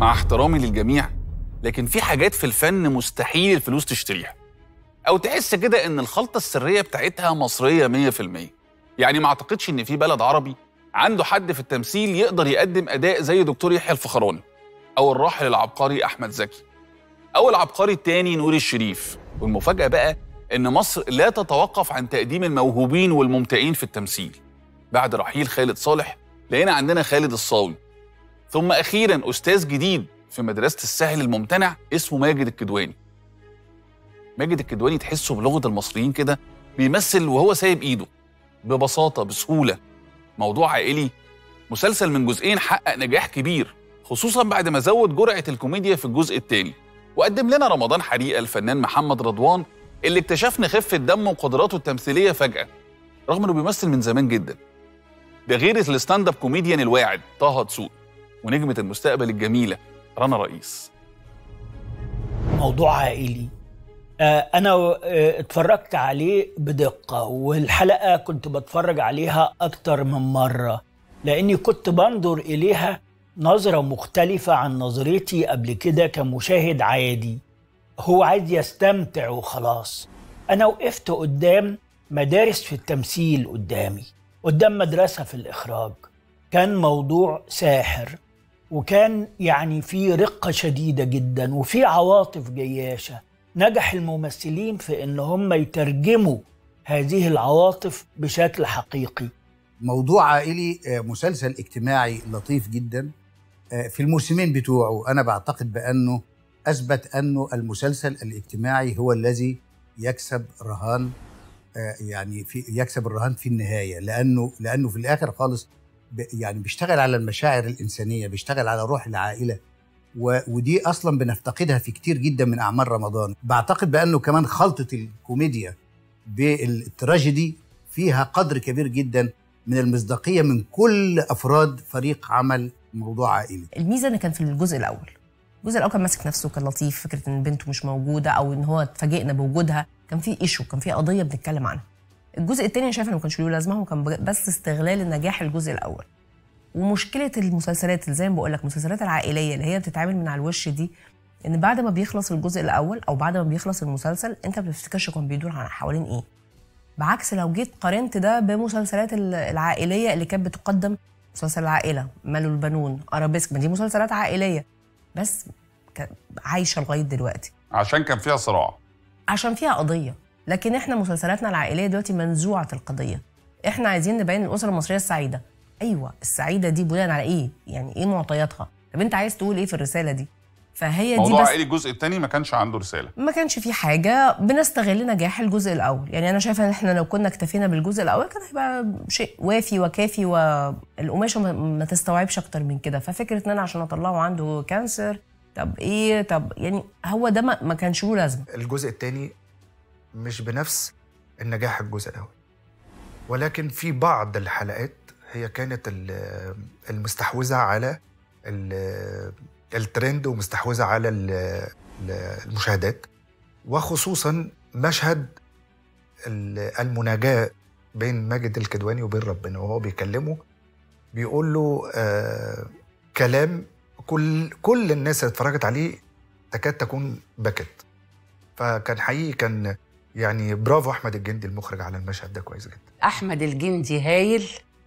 مع احترامي للجميع لكن في حاجات في الفن مستحيل الفلوس تشتريها او تحس كده ان الخلطه السريه بتاعتها مصريه 100% يعني ما اعتقدش ان في بلد عربي عنده حد في التمثيل يقدر يقدم اداء زي دكتور يحيى الفخراني او الراحل العبقري احمد زكي او العبقري التاني نور الشريف والمفاجاه بقى ان مصر لا تتوقف عن تقديم الموهوبين والممتعين في التمثيل بعد رحيل خالد صالح لقينا عندنا خالد الصاوي ثم اخيرا استاذ جديد في مدرسه السهل الممتنع اسمه ماجد الكدواني ماجد الكدواني تحسه بلغه المصريين كده بيمثل وهو سايب ايده ببساطه بسهوله موضوع عائلي مسلسل من جزئين حقق نجاح كبير خصوصا بعد ما زود جرعه الكوميديا في الجزء الثاني وقدم لنا رمضان حريقه الفنان محمد رضوان اللي اكتشفنا خفه دمه وقدراته التمثيليه فجاه رغم انه بيمثل من زمان جدا ده غير الستاند اب كوميديان الواعد طه دسوقي ونجمه المستقبل الجميله رنا رئيس موضوع عائلي آه، أنا آه، اتفرجت عليه بدقة والحلقة كنت بتفرج عليها أكتر من مرة لأني كنت بنظر إليها نظرة مختلفة عن نظرتي قبل كده كمشاهد عادي هو عايز يستمتع وخلاص أنا وقفت قدام مدارس في التمثيل قدامي قدام مدرسة في الإخراج كان موضوع ساحر وكان يعني في رقة شديدة جدا وفي عواطف جياشة نجح الممثلين في ان هم يترجموا هذه العواطف بشكل حقيقي موضوع عائلي آه، مسلسل اجتماعي لطيف جدا آه، في الموسمين بتوعه انا بعتقد بانه اثبت انه المسلسل الاجتماعي هو الذي يكسب رهان آه، يعني في يكسب الرهان في النهايه لانه لانه في الاخر خالص ب- يعني بيشتغل على المشاعر الانسانيه بيشتغل على روح العائله و- ودي اصلا بنفتقدها في كتير جدا من اعمال رمضان بعتقد بانه كمان خلطه الكوميديا بالتراجيدي فيها قدر كبير جدا من المصداقيه من كل افراد فريق عمل موضوع عائلي الميزه ان كان في الجزء الاول الجزء الاول كان ماسك نفسه كان لطيف فكره ان بنته مش موجوده او ان هو اتفاجئنا بوجودها كان في ايشو كان في قضيه بنتكلم عنها الجزء الثاني انا شايفه انه ما كانش له لازمه هو كان بس استغلال النجاح الجزء الاول ومشكله المسلسلات اللي زي ما بقول لك المسلسلات العائليه اللي هي بتتعامل من على الوش دي ان بعد ما بيخلص الجزء الاول او بعد ما بيخلص المسلسل انت ما بتفتكرش كان بيدور عن حوالين ايه بعكس لو جيت قارنت ده بمسلسلات ال- العائليه اللي كانت بتقدم مسلسل العائله ماله البنون ارابيسك ما دي مسلسلات عائليه بس ك- عايشه لغايه دلوقتي عشان كان فيها صراع عشان فيها قضيه لكن احنا مسلسلاتنا العائليه دلوقتي منزوعه القضيه احنا عايزين نبين الاسره المصريه السعيده ايوه السعيده دي بناء على ايه يعني ايه معطياتها طب انت عايز تقول ايه في الرساله دي فهي دي موضوع بس عائلي الجزء الثاني ما كانش عنده رساله ما كانش في حاجه بنستغل نجاح الجزء الاول يعني انا شايفه ان احنا لو كنا اكتفينا بالجزء الاول كان هيبقى شيء وافي وكافي والقماشه ما- ما تستوعبش اكتر من كده ففكره ان انا عشان اطلعه عنده كانسر طب ايه طب يعني هو ده ما ما كانش له لازمه الجزء الثاني مش بنفس النجاح الجزء الاول ولكن في بعض الحلقات هي كانت ال- المستحوذه على ال- الترند ومستحوذه على ال- ال- المشاهدات وخصوصا مشهد ال- المناجاه بين ماجد الكدواني وبين ربنا وهو بيكلمه بيقول له آه كلام كل كل الناس اللي اتفرجت عليه تكاد تكون بكت فكان حقيقي كان يعني برافو احمد الجندي المخرج على المشهد ده كويس جدا احمد الجندي هايل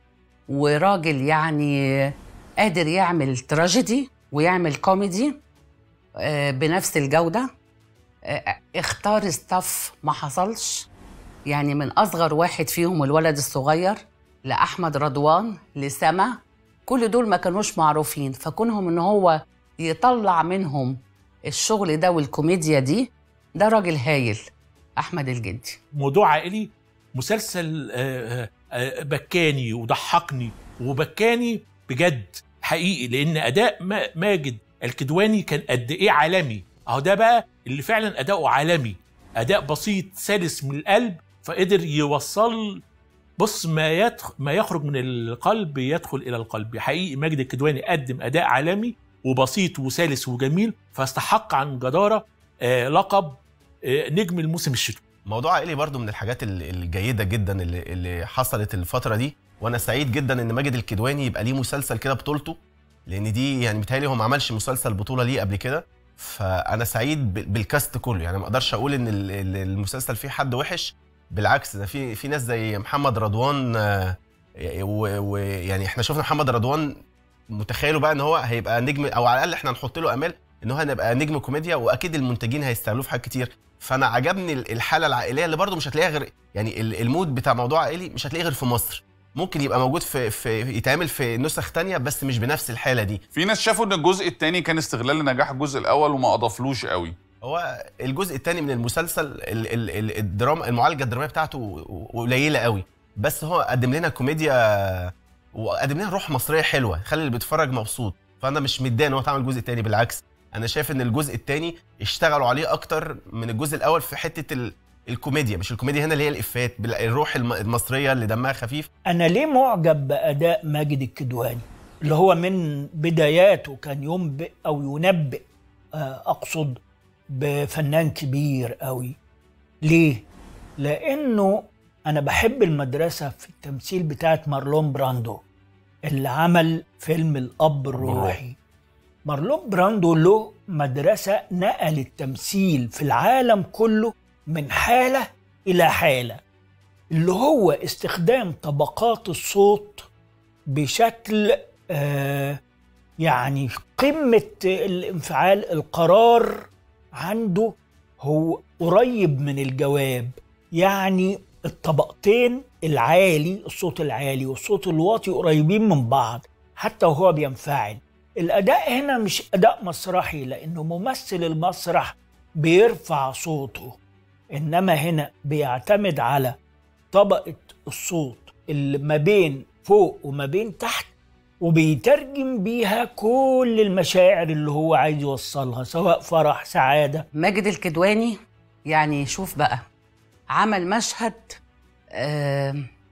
وراجل يعني قادر يعمل تراجيدي ويعمل كوميدي آه، بنفس الجوده آه، اختار ستاف ما حصلش يعني من اصغر واحد فيهم الولد الصغير لاحمد رضوان لسما كل دول ما كانوش معروفين فكونهم ان هو يطلع منهم الشغل ده والكوميديا دي ده راجل هايل احمد الجندي موضوع عائلي مسلسل آه، آه، آه، بكاني وضحكني وبكاني بجد حقيقي لان اداء ما- ماجد الكدواني كان قد ايه عالمي اهو ده بقى اللي فعلا اداؤه عالمي اداء بسيط سلس من القلب فقدر يوصل بص ما يدخل ما يخرج من القلب يدخل الى القلب حقيقي ماجد الكدواني قدم اداء عالمي وبسيط وسلس وجميل فاستحق عن جداره آه، لقب آه، نجم الموسم الشتوي موضوع عائلي برضو من الحاجات ال- الجيده جدا اللي, اللي حصلت الفتره دي وانا سعيد جدا ان ماجد الكدواني يبقى ليه مسلسل كده بطولته لان دي يعني متهيألي هو ما عملش مسلسل بطوله ليه قبل كده فانا سعيد بال- بالكاست كله يعني ما اقدرش اقول ان ال- ال- المسلسل فيه حد وحش بالعكس ده في في ناس زي محمد رضوان آه، و- ويعني احنا شفنا محمد رضوان متخيله بقى ان هو هيبقى نجم او على الاقل احنا نحط له امال ان هو هنبقى نجم كوميديا واكيد المنتجين هيستعملوه في حاجات كتير فانا عجبني ال- الحاله العائليه اللي برضو مش هتلاقيها غير يعني ال- المود بتاع موضوع عائلي مش هتلاقيه غير في مصر ممكن يبقى موجود في, في يتعمل في نسخ تانية بس مش بنفس الحاله دي في ناس شافوا ان الجزء الثاني كان استغلال لنجاح الجزء الاول وما اضافلوش قوي هو الجزء الثاني من المسلسل ال- ال- ال- الدراما المعالجه الدراميه بتاعته قليله قوي بس هو قدم لنا كوميديا وقدم لنا روح مصريه حلوه خلي اللي بيتفرج مبسوط فانا مش متضايق ان هو اتعمل الجزء الثاني بالعكس انا شايف ان الجزء الثاني اشتغلوا عليه اكتر من الجزء الاول في حته ال... الكوميديا مش الكوميديا هنا اللي هي الافات بال- الروح الم- المصريه اللي دمها خفيف أنا ليه معجب بأداء ماجد الكدواني اللي هو من بداياته كان ينبئ أو ينبئ آه، أقصد بفنان كبير قوي ليه؟ لأنه أنا بحب المدرسة في التمثيل بتاعت مارلون براندو اللي عمل فيلم الأب الروحي مارلون براندو له مدرسة نقل التمثيل في العالم كله من حالة إلى حالة اللي هو استخدام طبقات الصوت بشكل آه يعني قمة الانفعال القرار عنده هو قريب من الجواب يعني الطبقتين العالي الصوت العالي والصوت الواطي قريبين من بعض حتى وهو بينفعل الأداء هنا مش أداء مسرحي لأنه ممثل المسرح بيرفع صوته إنما هنا بيعتمد على طبقة الصوت اللي ما بين فوق وما بين تحت وبيترجم بيها كل المشاعر اللي هو عايز يوصلها سواء فرح سعادة ماجد الكدواني يعني شوف بقى عمل مشهد آه،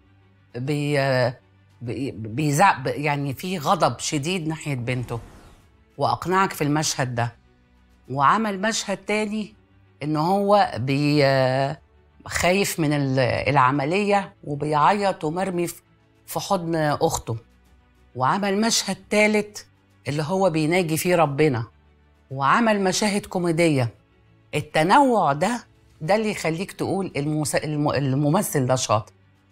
بي بي- بيزع يعني في غضب شديد ناحية بنته وأقنعك في المشهد ده وعمل مشهد تاني إن هو بي آه، خايف من ال- العملية وبيعيط ومرمي في- في حضن أخته وعمل مشهد تالت اللي هو بيناجي فيه ربنا وعمل مشاهد كوميدية التنوع ده ده اللي يخليك تقول المس... الم... الممثل ده شاطر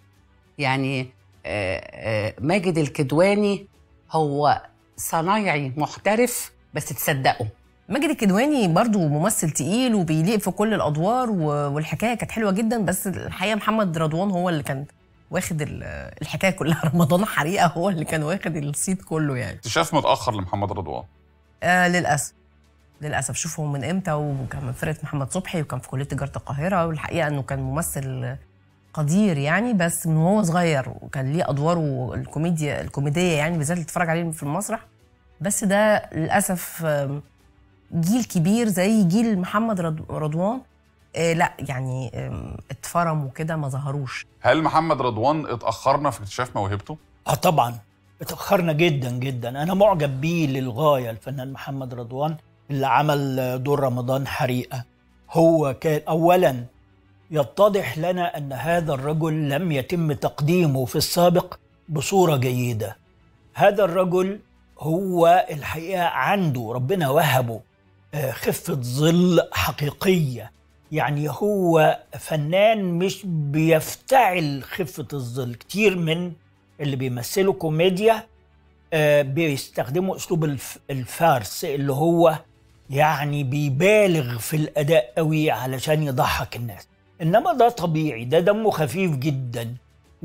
يعني آه، آه، ماجد الكدواني هو صنايعي محترف بس تصدقه ماجد الكدواني برضو ممثل تقيل وبيليق في كل الادوار و- والحكايه كانت حلوه جدا بس الحقيقه محمد رضوان هو اللي كان واخد ال- الحكايه كلها رمضان حريقه هو اللي كان واخد الصيت كله يعني اكتشاف متاخر لمحمد رضوان آه للاسف للاسف شوف هو من امتى وكان من فرقه محمد صبحي وكان في كليه تجاره القاهره والحقيقه انه كان ممثل قدير يعني بس من وهو صغير وكان ليه ادواره الكوميديا الكوميديه يعني بالذات اللي تتفرج عليه في المسرح بس ده للاسف آم، جيل كبير زي جيل محمد رض- رضوان آه لا يعني آم، اتفرم وكده ما ظهروش هل محمد رضوان اتاخرنا في اكتشاف موهبته اه طبعا اتأخرنا جدا جدا أنا معجب بيه للغاية الفنان محمد رضوان اللي عمل دور رمضان حريقة هو كان أولا يتضح لنا أن هذا الرجل لم يتم تقديمه في السابق بصورة جيدة هذا الرجل هو الحقيقة عنده ربنا وهبه آه، خفة ظل حقيقية يعني هو فنان مش بيفتعل خفة الظل كتير من اللي بيمثلوا كوميديا آه، بيستخدموا اسلوب الف- الفارس اللي هو يعني بيبالغ في الاداء قوي علشان يضحك الناس انما ده طبيعي ده دمه خفيف جدا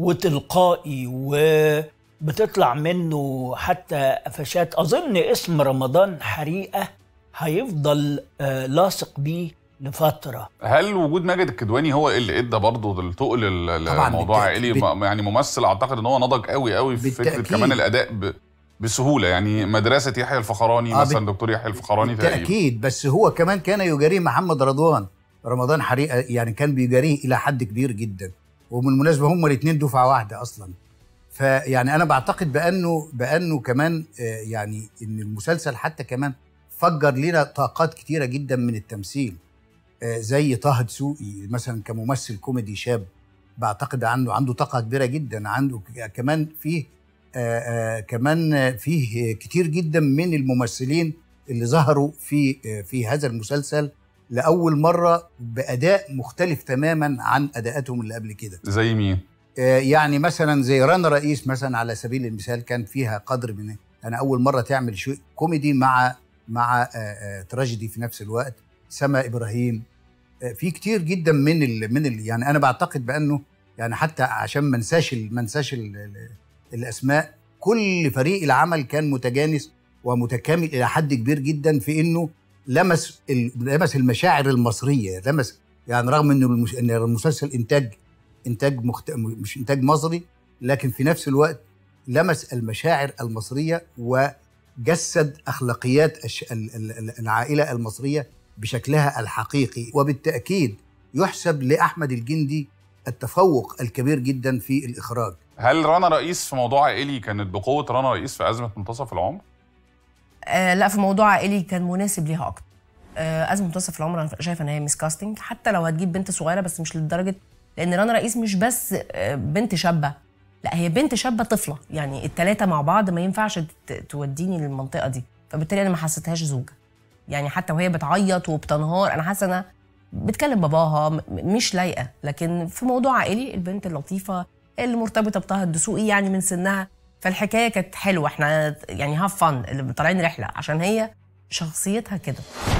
وتلقائي وبتطلع منه حتى قفشات اظن اسم رمضان حريقه هيفضل آه، لاصق بيه لفتره هل وجود ماجد الكدواني هو اللي ادى برضه التقل طبعاً الموضوع بالتأكيد. عائلي بال- م- يعني ممثل اعتقد ان هو نضج قوي قوي في فكره بالتأكيد. كمان الاداء ب... بسهوله يعني مدرسه يحيى الفخراني آه، مثلا دكتور يحيى الفخراني تقريبا بالتأكيد بس هو كمان كان يجاريه محمد رضوان رمضان حريقة يعني كان بيجاريه إلى حد كبير جدا وبالمناسبة هما الاثنين دفعة واحدة أصلا فيعني أنا بعتقد بأنه بأنه كمان آه، يعني إن المسلسل حتى كمان فجر لنا طاقات كتيرة جدا من التمثيل آه، زي طه دسوقي مثلا كممثل كوميدي شاب بعتقد عنده عنده طاقة كبيرة جدا عنده ك- كمان فيه آه، آه، كمان فيه كتير جدا من الممثلين اللي ظهروا في آه، في هذا المسلسل لاول مره باداء مختلف تماما عن اداءاتهم اللي قبل كده زي مين؟ آه، يعني مثلا زي رنا رئيس مثلا على سبيل المثال كان فيها قدر من انا اول مره تعمل شيء كوميدي مع مع آه، آه، تراجيدي في نفس الوقت سما ابراهيم آه، في كتير جدا من ال من ال يعني انا بعتقد بانه يعني حتى عشان ما انساش ال- ما انساش ال- ال- الاسماء كل فريق العمل كان متجانس ومتكامل الى حد كبير جدا في انه لمس ال- لمس المشاعر المصريه لمس يعني رغم انه المس- ان المسلسل انتاج انتاج مخت... مش انتاج مصري لكن في نفس الوقت لمس المشاعر المصريه وجسد اخلاقيات الش... ال- ال- ال- العائله المصريه بشكلها الحقيقي وبالتاكيد يحسب لاحمد الجندي التفوق الكبير جدا في الاخراج هل رنا رئيس في موضوع عائلي كانت بقوه رنا رئيس في ازمه منتصف العمر؟ آه لا في موضوع عائلي كان مناسب ليها اكتر آه ازمه منتصف العمر انا شايفه ان هي ميسكاستنج حتى لو هتجيب بنت صغيره بس مش لدرجه لان رنا رئيس مش بس آه بنت شابه لا هي بنت شابه طفله يعني الثلاثه مع بعض ما ينفعش ت- توديني للمنطقه دي فبالتالي انا ما حسيتهاش زوجه يعني حتى وهي بتعيط وبتنهار انا حاسه انها بتكلم باباها م- مش لايقه لكن في موضوع عائلي البنت اللطيفه اللي مرتبطه بطه الدسوقي يعني من سنها فالحكايه كانت حلوه احنا يعني هاف فن اللي طالعين رحله عشان هي شخصيتها كده